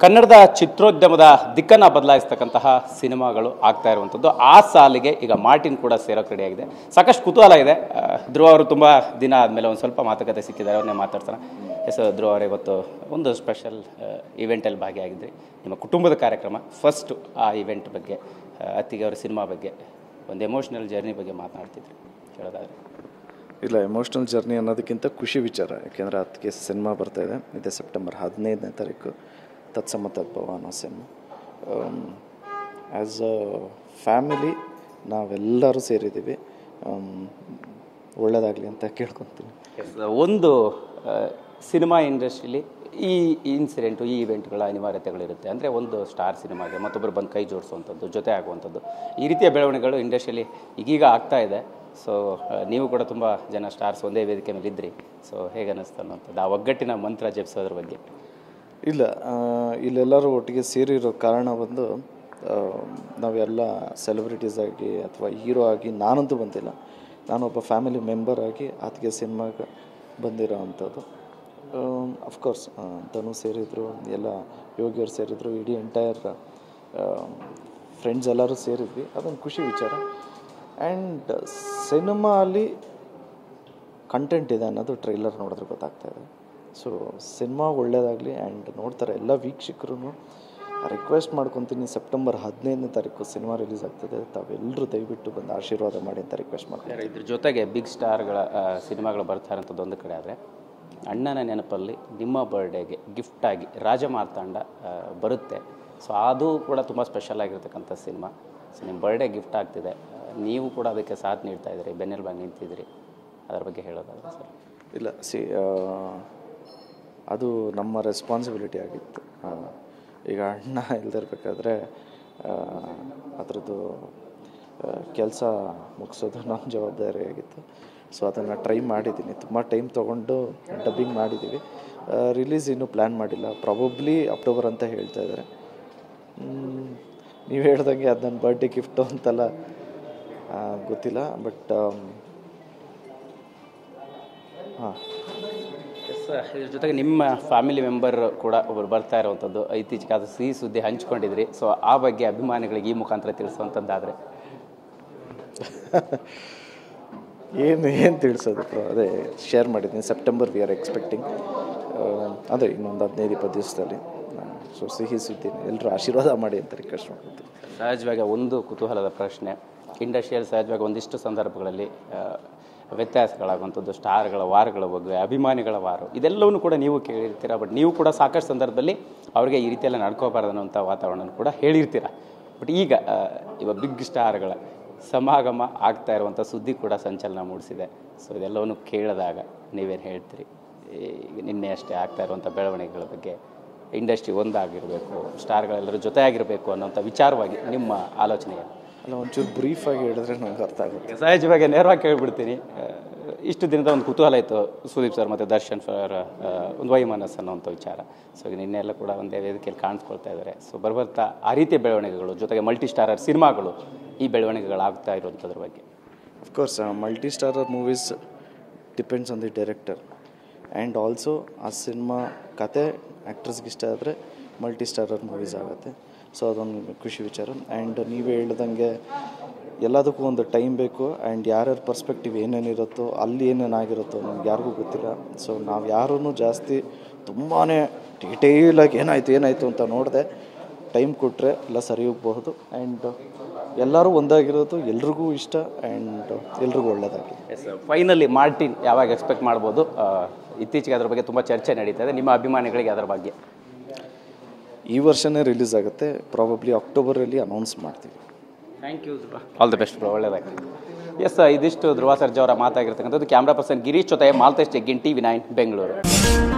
ಕನ್ನಡದ ಚಿತ್ರೋದ್ಯಮದ ದಿಕ್ಕನ್ನು ಬದಲಾಯಿಸ್ತಕ್ಕಂತಹ ಸಿನಿಮಾಗಳು ಆಗ್ತಾ ಇರುವಂಥದ್ದು ಆ ಸಾಲಿಗೆ ಈಗ ಮಾರ್ಟಿನ್ ಕೂಡ ಸೇರೋಕೆ ರೆಡಿಯಾಗಿದೆ ಸಾಕಷ್ಟು ಕುತೂಹಲ ಇದೆ ಆ, ಧ್ರುವ ಅವರು ತುಂಬ ದಿನ ಆದಮೇಲೆ ಒಂದು ಸ್ವಲ್ಪ ಮಾತುಕತೆ ಸಿಕ್ಕಿದ್ದಾರೆ ಅವ್ರನ್ನೇ ಮಾತಾಡ್ತಾನೆ ಎಸ್ ಧ್ರುವ ಅವರು ಇವತ್ತು ಒಂದು ಸ್ಪೆಷಲ್ ಇವೆಂಟಲ್ಲಿ ಭಾಗಿಯಾಗಿದ್ರಿ ನಿಮ್ಮ ಕುಟುಂಬದ ಕಾರ್ಯಕ್ರಮ ಫಸ್ಟು ಆ ಇವೆಂಟ್ ಬಗ್ಗೆ ಆ, ಅತ್ತಿಗೆ ಅವರ ಸಿನಿಮಾ ಬಗ್ಗೆ ಒಂದು ಎಮೋಷ್ನಲ್ ಜರ್ನಿ ಬಗ್ಗೆ ಮಾತನಾಡ್ತಿದ್ರಿ ಹೇಳೋದಾದ್ರೆ ಇಲ್ಲ ಎಮೋಷ್ನಲ್ ಜರ್ನಿ ಅನ್ನೋದಕ್ಕಿಂತ ಖುಷಿ ವಿಚಾರ ಯಾಕೆಂದರೆ ಅದಕ್ಕೆ ಸಿನಿಮಾ ಬರ್ತಾ ಇದೆ ಇದೆ ಸೆಪ್ಟೆಂಬರ್ ಹದಿನೈದನೇ ತಾರೀಕು ತತ್ಸಮ ತದ್ಭವ ಅನ್ನೋ ಸಿನಿಮಾ ಆ್ಯಸ್ ಅ ಫ್ಯಾಮಿಲಿ ನಾವೆಲ್ಲರೂ ಸೇರಿದ್ದೀವಿ ಒಳ್ಳೆಯದಾಗಲಿ ಅಂತ ಕೇಳ್ಕೊತೀನಿ ಒಂದು ಆ, ಸಿನಿಮಾ ಇಂಡಸ್ಟ್ರಿಲಿ ಈ ಇನ್ಸಿಡೆಂಟು ಈ ಇವೆಂಟ್ಗಳ ಅನಿವಾರ್ಯತೆಗಳಿರುತ್ತೆ ಅಂದರೆ ಒಂದು ಸ್ಟಾರ್ ಸಿನಿಮಾಗೆ ಮತ್ತೊಬ್ಬರು ಬಂದು ಕೈ ಜೋಡಿಸುವಂಥದ್ದು ಜೊತೆ ಆಗುವಂಥದ್ದು ಈ ರೀತಿಯ ಬೆಳವಣಿಗೆಗಳು ಇಂಡಸ್ಟ್ರಿಯಲ್ಲಿ ಈಗೀಗ ಆಗ್ತಾ ಇದೆ ಸೊ ನೀವು ಕೂಡ ತುಂಬ ಜನ ಸ್ಟಾರ್ಸ್ ಒಂದೇ ವೇದಿಕೆ ಮೇಲೆ ಇದ್ರಿ ಸೊ ಹೇಗೆ ಅನ್ನಿಸ್ತು ಅನ್ನೋಂಥದ್ದು ಆ ಒಗ್ಗಟ್ಟಿನ ಮಂತ್ರ ಜಪಿಸೋದ್ರ ಬಗ್ಗೆ ಇಲ್ಲ ಆ, ಇಲ್ಲೆಲ್ಲರೂ ಒಟ್ಟಿಗೆ ಸೇರಿರೋ ಕಾರಣ ಬಂದು ಆ, ನಾವೆಲ್ಲ ಸೆಲೆಬ್ರಿಟೀಸ್ ಆಗಿ ಅಥವಾ ಹೀರೋ ಆಗಿ ನಾನಂತೂ ಬಂದಿಲ್ಲ ನಾನೊಬ್ಬ ಫ್ಯಾಮಿಲಿ ಮೆಂಬರ್ ಆಗಿ ಆತಗೆ ಸಿನಿಮಾಗೆ ಬಂದಿರೋ ಅಂಥದ್ದು ಅಫ್ಕೋರ್ಸ್ ಧನು ಸೇರಿದ್ರು ಎಲ್ಲ ಯೋಗಿಯವ್ರು ಸೇರಿದ್ರು ಇಡೀ ಎಂಟೈರ್ ಫ್ರೆಂಡ್ಸ್ ಎಲ್ಲರೂ ಸೇರಿದ್ವಿ ಅದೊಂದು ಖುಷಿ ವಿಚಾರ ಆ್ಯಂಡ್ ಸಿನಿಮಾ ಅಲ್ಲಿ ಕಂಟೆಂಟ್ ಇದೆ ಅನ್ನೋದು ಟ್ರೈಲರ್ ನೋಡಿದ್ರೆ ಗೊತ್ತಾಗ್ತಾ ಇದೆ ಸೊ ಸಿನಿಮಾ ಒಳ್ಳೇದಾಗಲಿ ಆ್ಯಂಡ್ ನೋಡ್ತಾರೆ ಎಲ್ಲ ವೀಕ್ಷಕರು ರಿಕ್ವೆಸ್ಟ್ ಮಾಡ್ಕೊತೀನಿ ಸೆಪ್ಟೆಂಬರ್ ಹದಿನೈದನೇ ತಾರೀಕು ಸಿನಿಮಾ ರಿಲೀಸ್ ಆಗ್ತದೆ ತಾವೆಲ್ಲರೂ ದಯವಿಟ್ಟು ಬಂದು ಆಶೀರ್ವಾದ ಮಾಡಿ ಅಂತ ರಿಕ್ವೆಸ್ಟ್ ಮಾಡ್ತೀನಿ ಇದ್ರ ಜೊತೆಗೆ ಬಿಗ್ ಸ್ಟಾರ್ಗಳ ಆ, ಸಿನಿಮಾಗಳು ಬರ್ತಾ ಇರೋಂಥದ್ದು ಒಂದು ಕಡೆ ಆದರೆ ಅಣ್ಣನ ನೆನಪಲ್ಲಿ ನಿಮ್ಮ ಬರ್ಡೇಗೆ ಗಿಫ್ಟಾಗಿ ರಾಜಮಾರ್ತಾಂಡ ಆ, ಬರುತ್ತೆ ಸೊ ಅದು ಕೂಡ ತುಂಬ ಸ್ಪೆಷಲ್ ಆಗಿರ್ತಕ್ಕಂಥ ಸಿನಿಮಾ ಸೊ ನಿಮ್ಮ ಬರ್ಡೇ ಗಿಫ್ಟ್ ಆಗ್ತಿದೆ ಆ, ನೀವು ಕೂಡ ಅದಕ್ಕೆ ಸಾಥ್ ನೀಡ್ತಾ ಇದ್ದೀರಿ ಬೆನ್ನೆಲುಬಾಗಿ ನಿಂತಿದ್ದೀರಿ ಅದರ ಬಗ್ಗೆ ಹೇಳೋದಾದ್ರೆ ಸರ್ ಇಲ್ಲ ಸಿ ಅದು ನಮ್ಮ ರೆಸ್ಪಾನ್ಸಿಬಿಲಿಟಿ ಆಗಿತ್ತು ಆ, ಈಗ ಅಣ್ಣ ಇಲ್ದಿರ್ಬೇಕಾದ್ರೆ ಅದರದ್ದು ಕೆಲಸ ಮುಗಿಸೋದು ನಮ್ಮ ಜವಾಬ್ದಾರಿ ಆಗಿತ್ತು ಸೊ ಅದನ್ನು ಟ್ರೈ ಮಾಡಿದ್ದೀನಿ ತುಂಬ ಟೈಮ್ ತೊಗೊಂಡು ಡಬ್ಬಿಂಗ್ ಮಾಡಿದ್ದೀವಿ ರಿಲೀಸ್ ಇನ್ನೂ ಪ್ಲ್ಯಾನ್ ಮಾಡಿಲ್ಲ ಪ್ರಾಬಬ್ಲಿ ಅಕ್ಟೋಬರ್ ಅಂತ ಹೇಳ್ತಾ ಇದ್ದಾರೆ ನೀವು ಹೇಳ್ದಂಗೆ ಅದು ನನ್ನ ಬರ್ಡೇ ಗಿಫ್ಟು ಅಂತೆಲ್ಲ ಆ, ಗೊತ್ತಿಲ್ಲ ಬಟ್ ಹಾಂ ಎಸ್ ಇದ್ರ ಜೊತೆಗೆ ನಿಮ್ಮ ಫ್ಯಾಮಿಲಿ ಮೆಂಬರ್ ಕೂಡ ಒಬ್ಬರು ಬರ್ತಾ ಇರುವಂಥದ್ದು ಇತ್ತೀಚೆಗೆ ಅದು ಸಿಹಿ ಸುದ್ದಿ ಹಂಚ್ಕೊಂಡಿದ್ರಿ ಸೊ ಆ ಬಗ್ಗೆ ಅಭಿಮಾನಿಗಳಿಗೆ ಈ ಮುಖಾಂತರ ತಿಳಿಸುವಂಥದ್ದಾದರೆ ಏನು ಏನು ತಿಳಿಸೋದು ಬ್ರೋ ಅದೇ ಶೇರ್ ಮಾಡಿದ್ದೀನಿ ಸೆಪ್ಟೆಂಬರ್ ವಿ ಆರ್ ಎಕ್ಸ್ಪೆಕ್ಟಿಂಗ್ ಅದೇ ಇನ್ನೊಂದು ಹದಿನೈದು ಇಪ್ಪತ್ತು ದಿವಸದಲ್ಲಿ ಸೊ ಸಿಹಿ ಸುದ್ದಿ ಎಲ್ಲರೂ ಆಶೀರ್ವಾದ ಮಾಡಿ ಅಂತ ರಿಕ್ವೆಸ್ಟ್ ಮಾಡ್ಕೊತೀನಿ ಸಹಜವಾಗಿ ಒಂದು ಕುತೂಹಲದ ಪ್ರಶ್ನೆ ಇಂಡಸ್ಟ್ರಿಯಲ್ಲಿ ಸಹಜವಾಗಿ ಒಂದಿಷ್ಟು ಸಂದರ್ಭಗಳಲ್ಲಿ ಆ, ವ್ಯತ್ಯಾಸಗಳಾಗುವಂಥದ್ದು ಸ್ಟಾರ್ಗಳ ವಾರಗಳ ಬಗ್ಗೆ ಅಭಿಮಾನಿಗಳ ವಾರ ಇದೆಲ್ಲವನ್ನು ಕೂಡ ನೀವು ಕೇಳಿರ್ತೀರ ಬಟ್ ನೀವು ಕೂಡ ಸಾಕಷ್ಟು ಸಂದರ್ಭದಲ್ಲಿ ಅವರಿಗೆ ಈ ರೀತಿಯೆಲ್ಲ ನಡ್ಕೋಬಾರ್ದು ಅನ್ನೋಂಥ ವಾತಾವರಣ ಕೂಡ ಹೇಳಿರ್ತೀರ ಬಟ್ ಈಗ ಆ, ಇವಾಗ ಬಿಗ್ ಸ್ಟಾರ್ಗಳ ಸಮಾಗಮ ಆಗ್ತಾ ಇರುವಂಥ ಸುದ್ದಿ ಕೂಡ ಸಂಚಲನ ಮೂಡಿಸಿದೆ ಸೊ ಇದೆಲ್ಲವನ್ನು ಕೇಳಿದಾಗ ನೀವೇನು ಹೇಳ್ತೀರಿ ಈಗ ನಿನ್ನೆ ಅಷ್ಟೇ ಆಗ್ತಾ ಇರುವಂಥ ಬೆಳವಣಿಗೆಗಳ ಬಗ್ಗೆ ಇಂಡಸ್ಟ್ರಿ ಒಂದಾಗಿರಬೇಕು ಸ್ಟಾರ್ಗಳೆಲ್ಲರೂ ಜೊತೆಯಾಗಿರಬೇಕು ಅನ್ನೋಂಥ ವಿಚಾರವಾಗಿ ನಿಮ್ಮ ಆಲೋಚನೆ ಏನು ಅಲ್ಲ ಒಂಚೂರು ಬ್ರೀಫಾಗಿ ಹೇಳಿದ್ರೆ ನಂಗೆ ಅರ್ಥ ಆಗುತ್ತೆ ಈಗ ಸಹಜವಾಗಿ ನೇರವಾಗಿ ಕೇಳಿಬಿಡ್ತೀನಿ ಆ, ಇಷ್ಟು ದಿನದ ಒಂದು ಕುತೂಹಲ ಇತ್ತು ಸುದೀಪ್ ಸರ್ ಮತ್ತು ದರ್ಶನ್ ಸರ್ ಆ, ಒಂದು ವೈಮನಸ್ ಅನ್ನೋಂಥ ವಿಚಾರ ಸೊ ಈಗ ನಿನ್ನೆಲ್ಲ ಕೂಡ ಒಂದೇ ವೇದಿಕೆಯಲ್ಲಿ ಕಾಣಿಸ್ಕೊಳ್ತಾ ಇದ್ದಾರೆ ಸೊ ಬರ್ಬರ್ತಾ ಆ ರೀತಿಯ ಬೆಳವಣಿಗೆಗಳು ಜೊತೆಗೆ ಮಲ್ಟಿ ಸ್ಟಾರರ್ ಸಿನಿಮಾಗಳು ಈ ಬೆಳವಣಿಗೆಗಳಾಗ್ತಾ ಇರುವಂಥದ್ರ ಬಗ್ಗೆ of course multi starrer movies depends on the director and also ಆ ಸಿನಿಮಾ ಕತೆ ಆ್ಯಕ್ಟ್ರಸ್ಗೆ ಇಷ್ಟ ಆದರೆ ಮಲ್ಟಿ ಸ್ಟಾರರ್ ಮೂವೀಸ್ ಆಗುತ್ತೆ ಸೊ ಅದೊಂದು ಖುಷಿ ವಿಚಾರ ಆ್ಯಂಡ್ ನೀವು ಹೇಳ್ದಂಗೆ ಎಲ್ಲದಕ್ಕೂ ಒಂದು ಟೈಮ್ ಬೇಕು ಆ್ಯಂಡ್ ಯಾರ್ಯಾರ ಪರ್ಸ್ಪೆಕ್ಟಿವ್ ಏನೇನಿರುತ್ತೋ ಅಲ್ಲಿ ಏನೇನಾಗಿರುತ್ತೋ ನಮ್ಗೆ ಯಾರಿಗೂ ಗೊತ್ತಿಲ್ಲ ಸೊ ನಾವು ಯಾರೂ ಜಾಸ್ತಿ ತುಂಬಾ ಡಿಟೇಲಾಗಿ ಏನಾಯಿತು ಏನಾಯಿತು ಅಂತ ನೋಡಿದೆ ಟೈಮ್ ಕೊಟ್ಟರೆ ಎಲ್ಲ ಸರಿ ಹೋಗಬಹುದು ಆ್ಯಂಡ್ ಎಲ್ಲರೂ ಒಂದಾಗಿರೋದು ಎಲ್ರಿಗೂ ಇಷ್ಟ ಆ್ಯಂಡ್ ಎಲ್ರಿಗೂ ಒಳ್ಳೆಯದಾಗಿ ಎಸ್ ಫೈನಲಿ ಮಾರ್ಟಿನ್ ಯಾವಾಗ ಎಕ್ಸ್ಪೆಕ್ಟ್ ಮಾಡ್ಬೋದು ಆ, ಇತ್ತೀಚೆಗೆ ಅದ್ರ ಬಗ್ಗೆ ತುಂಬ ಚರ್ಚೆ ನಡೀತಾ ಇದೆ ನಿಮ್ಮ ಅಭಿಮಾನಿಗಳಿಗೆ ಅದರ ಬಗ್ಗೆ ಈ ವರ್ಷನೇ ರಿಲೀಸ್ ಆಗುತ್ತೆ ಪ್ರಾಬಬ್ಲಿ ಅಕ್ಟೋಬರಲ್ಲಿ ಅನೌನ್ಸ್ ಮಾಡ್ತೀವಿ thank you all the best bro ಒಳ್ಳೆಯದಾಗಿ ಎಸ್ ಇದಿಷ್ಟು ಧ್ರುವ ಸರ್ಜಾ ಅವರ ಮಾತಾಗಿರ್ತಕ್ಕಂಥದ್ದು ಕ್ಯಾಮ್ರಾ ಪರ್ಸನ್ ಗಿರೀಶ್ ಜೊತೆ ಮಾಲ್ತೇಶ್ ಜಗ್ಗಿನ್ ಟಿ ವಿ ನೈನ್ ಬೆಂಗಳೂರು